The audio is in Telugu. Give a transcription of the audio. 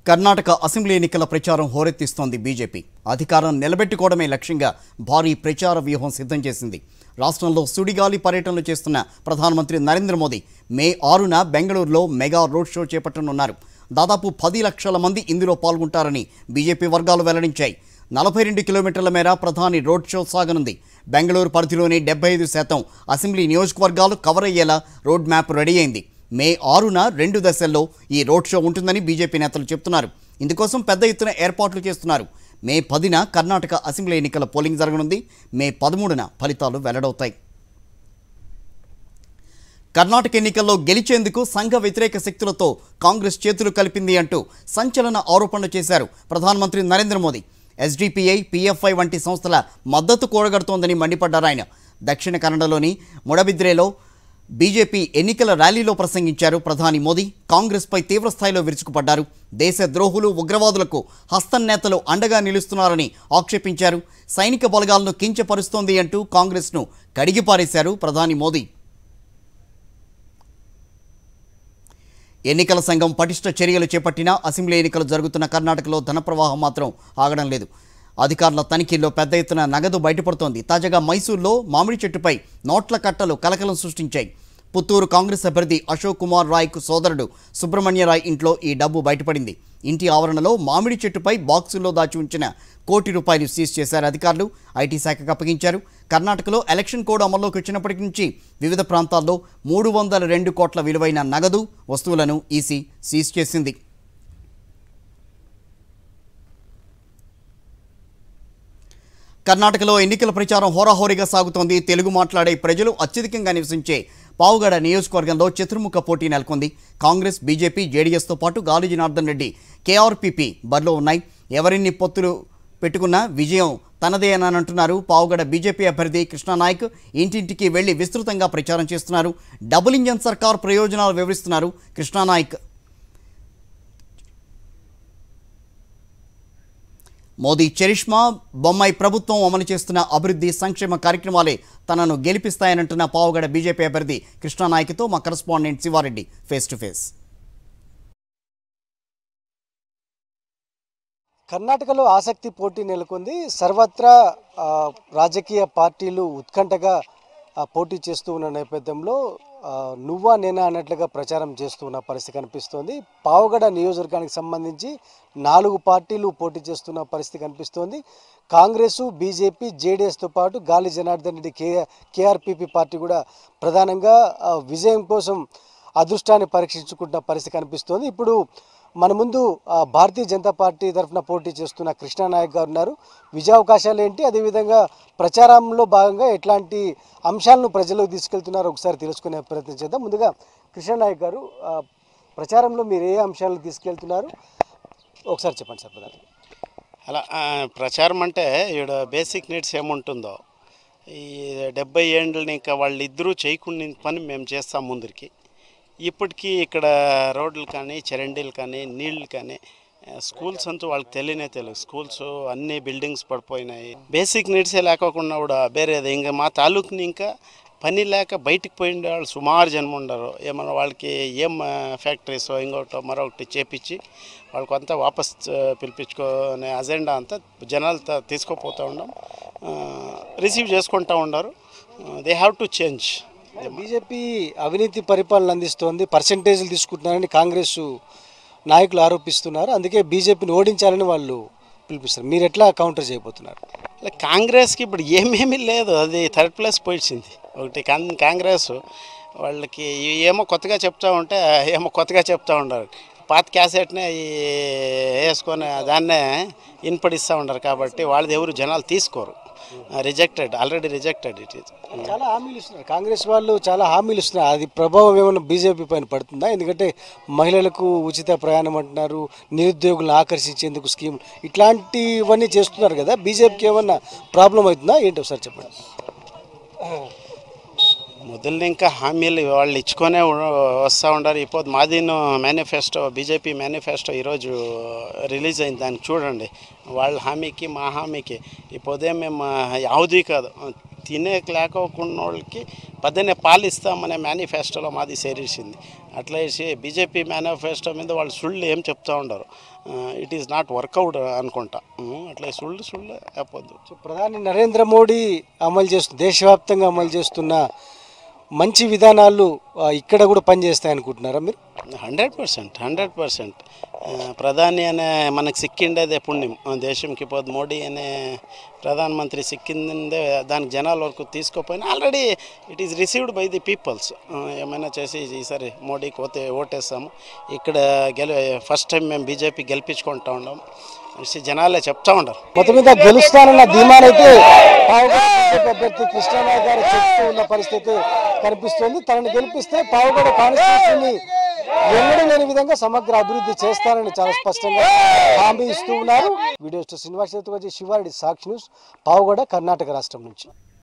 కర్ణాటక అసెంబ్లీ ఎన్నికల ప్రచారం హోరెత్తిస్తోంది బీజేపీ అధికారం నిలబెట్టుకోవడమే లక్ష్యంగా భారీ ప్రచార వ్యూహం సిద్ధం చేసింది రాష్ట్రంలో సుడిగాలి పర్యటనలు చేస్తున్న ప్రధానమంత్రి నరేంద్ర మోదీ మే ఆరున బెంగళూరులో మెగా రోడ్ షో చేపట్టనున్నారు దాదాపు పది లక్షల మంది ఇందులో పాల్గొంటారని బీజేపీ వర్గాలు వెల్లడించాయి నలభై రెండు కిలోమీటర్ల మేర ప్రధాని రోడ్ షో సాగనుంది బెంగళూరు పరిధిలోని డెబ్బై ఐదు శాతం అసెంబ్లీ నియోజకవర్గాలు కవర్ అయ్యేలా రోడ్ మ్యాప్ రెడీ అయింది మే ఆరున రెండు దశల్లో ఈ రోడ్ షో ఉంటుందని బీజేపీ నేతలు చెప్తున్నారు ఇందుకోసం పెద్ద ఎత్తున ఏర్పాట్లు చేస్తున్నారు మే పదిన కర్ణాటక అసెంబ్లీ ఎన్నికల పోలింగ్ జరగనుంది మే పదమూడున ఫలితాలు వెల్లడవుతాయి కర్ణాటక ఎన్నికల్లో గెలిచేందుకు సంఘ వ్యతిరేక శక్తులతో కాంగ్రెస్ చేతులు కలిపింది అంటూ సంచలన ఆరోపణలు చేశారు ప్రధానమంత్రి నరేంద్ర మోదీ ఎస్డిపిఐ పిఎఫ్ఐ వంటి సంస్థల మద్దతు కూడగడుతోందని మండిపడ్డారు ఆయన దక్షిణ కన్నడలోని ముడబిద్రేలో బీజేపీ ఎన్నికల ర్యాలీలో ప్రసంగించారు ప్రధాని మోదీ కాంగ్రెస్పై తీవ్రస్థాయిలో విరుచుకుపడ్డారు దేశ ద్రోహులు ఉగ్రవాదులకు హస్తం నేతలు అండగా నిలుస్తున్నారని ఆక్షేపించారు సైనిక బలగాలను కించపరుస్తోంది అంటూ కాంగ్రెస్ను కడిగిపారేశారు ప్రధాని మోదీ ఎన్నికల సంఘం పటిష్ట చర్యలు చేపట్టినా అసెంబ్లీ ఎన్నికలు జరుగుతున్న కర్ణాటకలో ధన ప్రవాహం మాత్రం ఆగడం లేదు అధికారుల తనిఖీల్లో పెద్ద ఎత్తున నగదు బయటపడుతోంది తాజాగా మైసూర్లో మామిడి చెట్టుపై నోట్ల కట్టలు కలకలం సృష్టించాయి పుత్తూరు కాంగ్రెస్ అభ్యర్థి అశోక్ కుమార్ రాయ్కు సోదరుడు సుబ్రహ్మణ్య రాయ్ ఇంట్లో ఈ డబ్బు బయటపడింది ఇంటి ఆవరణలో మామిడి చెట్టుపై బాక్సుల్లో దాచి ఉంచిన కోటి రూపాయలు సీజ్ చేశారు అధికారులు ఐటీ శాఖకు అప్పగించారు కర్ణాటకలో ఎలక్షన్ కోడ్ అమల్లోకి వచ్చినప్పటి నుంచి వివిధ ప్రాంతాల్లో మూడు వందల రెండు కోట్ల విలువైన నగదు వస్తువులను ఈసీ సీజ్ చేసింది కర్ణాటకలో ఎన్నికల ప్రచారం హోరాహోరీగా సాగుతోంది తెలుగు మాట్లాడే ప్రజలు అత్యధికంగా నివసించే పావుగడ నియోజకవర్గంలో చతుర్ముఖ పోటీ నెలకొంది కాంగ్రెస్ బీజేపీ జేడీఎస్తో పాటు గాలి జనార్దన్ రెడ్డి కేఆర్పీపీ బరిలో ఉన్నాయి ఎవరిన్ని పొత్తులు పెట్టుకున్నా విజయం తనదే అని అంటున్నారు పావుగడ బీజేపీ అభ్యర్థి కృష్ణానాయక్ ఇంటింటికి వెళ్లి విస్తృతంగా ప్రచారం చేస్తున్నారు డబుల్ ఇంజన్ సర్కార్ ప్రయోజనాలు వివరిస్తున్నారు కృష్ణానాయక్ మోదీ చరిష్మా బొమ్మాయి ప్రభుత్వం అమలు చేస్తున్న అభివృద్ధి సంక్షేమ కార్యక్రమాలే తనను గెలిపిస్తాయనంటున్న పావుగడ బీజేపీ అభ్యర్థి కృష్ణానాయక్తో మా correspondent Shiva Reddy face to face కర్ణాటకలో ఆసక్తి పోటీ నెలకొంది సర్వత్రా ఆ, రాజకీయ పార్టీలు ఉత్కంఠగా ఆ, పోటీ చేస్తూ ఉన్న నేపథ్యంలో ఆ, నువ్వా నేనా అన్నట్లుగా ప్రచారం చేస్తూ ఉన్న పరిస్థితి కనిపిస్తోంది పావగడ నియోజకవర్గానికి సంబంధించి నాలుగు పార్టీలు పోటీ చేస్తున్న పరిస్థితి కనిపిస్తోంది కాంగ్రెస్ బీజేపీ జేడీఎస్తో పాటు Gali Janardhan Reddy K KRPP party కూడా ప్రధానంగా ఆ, విజయం కోసం అదృష్టాన్ని పరీక్షించుకుంటున్న పరిస్థితి కనిపిస్తోంది ఇప్పుడు మన ముందు ఆ, భారతీయ జనతా పార్టీ తరఫున పోటీ చేస్తున్న కృష్ణానాయక్ గారు ఉన్నారు విజయావకాశాలు ఏంటి అదేవిధంగా ప్రచారంలో భాగంగా ఎట్లాంటి అంశాలను ప్రజలకు తీసుకెళ్తున్నారో ఒకసారి తెలుసుకునే ప్రయత్నం చేద్దాం ముందుగా కృష్ణానాయక్ గారు ఆ, ప్రచారంలో మీరు ఏ అంశాలను తీసుకెళ్తున్నారు ఒకసారి చెప్పండి సార్ ప్రధాని అలా ఆ, ప్రచారం అంటే ఈడ బేసిక్ నీడ్స్ ఏముంటుందో ఈ డెబ్బై ఏండ్లని ఇంకా వాళ్ళిద్దరూ చేయకుండా పని మేము చేస్తాం ముందరికి ఇప్పటికీ ఇక్కడ రోడ్లు కానీ చరండీలు కానీ నీళ్లు కానీ ఆ, స్కూల్స్ అంటూ వాళ్ళకి తెలియనే తెలియదు స్కూల్స్ అన్ని బిల్డింగ్స్ పడిపోయినాయి బేసిక్ నీడ్సే లేకోకుండా కూడా వేరేది ఇంకా మా తాలూకుని ఇంకా పని లేక బయటికి పోయిన వాళ్ళు సుమారు జన్మ ఉండరు ఏమన్నా వాళ్ళకి ఏం ఫ్యాక్టరీస్ ఇంకోటి మరొకటి చేపించి వాళ్ళకి అంతా వాపస్ ఆ, పిలిపించుకునే అజెండా అంతా జనాలు త- తీసుకుపోతూ ఉండం రిసీవ్ చేసుకుంటూ ఉండరు they have to change BJP అవినీతి పరిపాలన అందిస్తోంది పర్సంటేజ్లు తీసుకుంటున్నారని కాంగ్రెస్ నాయకులు ఆరోపిస్తున్నారు అందుకే బీజేపీని ఓడించాలని వాళ్ళు పిలిపిస్తారు మీరు ఎట్లా కౌంటర్ చేయబోతున్నారు ఇలా కాంగ్రెస్కి ఇప్పుడు ఏమేమీ లేదు అది థర్డ్ ప్లేస్ పోయింది ఒకటి కాం- కాంగ్రెస్ వాళ్ళకి ఏమో కొత్తగా చెప్తా ఉంటే ఏమో కొత్తగా చెప్తా ఉండరు పాత క్యాసెట్నే ఈ వేసుకొని దాన్నే ఇన్పడిస్తూ ఉండరు కాబట్టి వాళ్ళది ఎవరు జనాలు తీసుకోరు rejected already rejected it is చాలా హామీలు ఇస్తున్నారు కాంగ్రెస్ వాళ్ళు చాలా హామీలు ఇస్తున్నారు అది ప్రభావం ఏమైనా బీజేపీ పైన పడుతుందా ఎందుకంటే మహిళలకు ఉచిత ప్రయాణం అంటున్నారు నిరుద్యోగులను ఆకర్షించేందుకు స్కీమ్ ఇట్లాంటివన్నీ చేస్తున్నారు కదా బీజేపీకి ఏమన్నా ప్రాబ్లం అవుతుందా ఏంటి ఒకసారి చెప్పండి మొదలు ఇంకా హామీలు వాళ్ళు ఇచ్చుకొనే ఉ- వస్తూ ఉండారు ఇప్పుడు మాదిను మేనిఫెస్టో బీజేపీ మేనిఫెస్టో ఈరోజు రిలీజ్ అయింది దాన్ని చూడండి వాళ్ళ హామీకి మా హామీకి ఇప్పుడు ఉదయం మేము ಯಾವುದೂ కాదు తినేకి లేకోకుండా వాళ్ళకి పద్దెనే పాలు ఇస్తామనే మేనిఫెస్టోలో మాది సేరేసింది అట్లా వేసి బీజేపీ మేనిఫెస్టో మీద వాళ్ళు సుళ్ళు ఏం చెప్తా ఉండరు ఇట్ ఈస్ నాట్ వర్కౌట్ అనుకుంటా ఉమ్, అట్లా సుళ్ళు సుళ్ళు అయిపోద్దు సో ప్రధాని నరేంద్ర మోడీ అమలు చేస్తు దేశవ్యాప్తంగా అమలు చేస్తున్న మంచి విధానాలు ఆ, ఇక్కడ కూడా పనిచేస్తాయి అనుకుంటున్నారా మీరు హండ్రెడ్ పర్సెంట్ హండ్రెడ్ పర్సెంట్ ప్రధాని అనే మనకు సిక్కిండేదే పుణ్యం ఆ దేశంకి పోదు మోడీ అనే ప్రధానమంత్రి సిక్కిందే దానికి జనాల వరకు తీసుకోపోయినా already it is received by the peoples ఏమైనా చేసి ఈసారి మోడీకి పోతే ఓటేస్తాము ఇక్కడ గెలి ఫస్ట్ టైం మేము బీజేపీ గెలిపించుకుంటా ఉన్నాం అనేసి జనాలే చెప్తా ఉండరు మొత్తం మీద గెలుస్తానన్న ధీమానైతే పావుగడ బీజేపీ అభ్యర్థి కృష్ణారావు గారు చెప్తూ ఉన్న పరిస్థితి కనిపిస్తుంది తనని గెలిపిస్తే పావుగడ కాన్స్టిట్యూన్సీని ఎన్నడూ లేని విధంగా సమగ్ర అభివృద్ధి చేస్తారని చాలా స్పష్టంగా హామీ ఇస్తూ ఉన్నారు వీడియో శ్రీనివాస్ చేతుకొచ్చి శివారెడ్డి సాక్షి న్యూస్ పావుగడ కర్ణాటక రాష్ట్రం నుంచి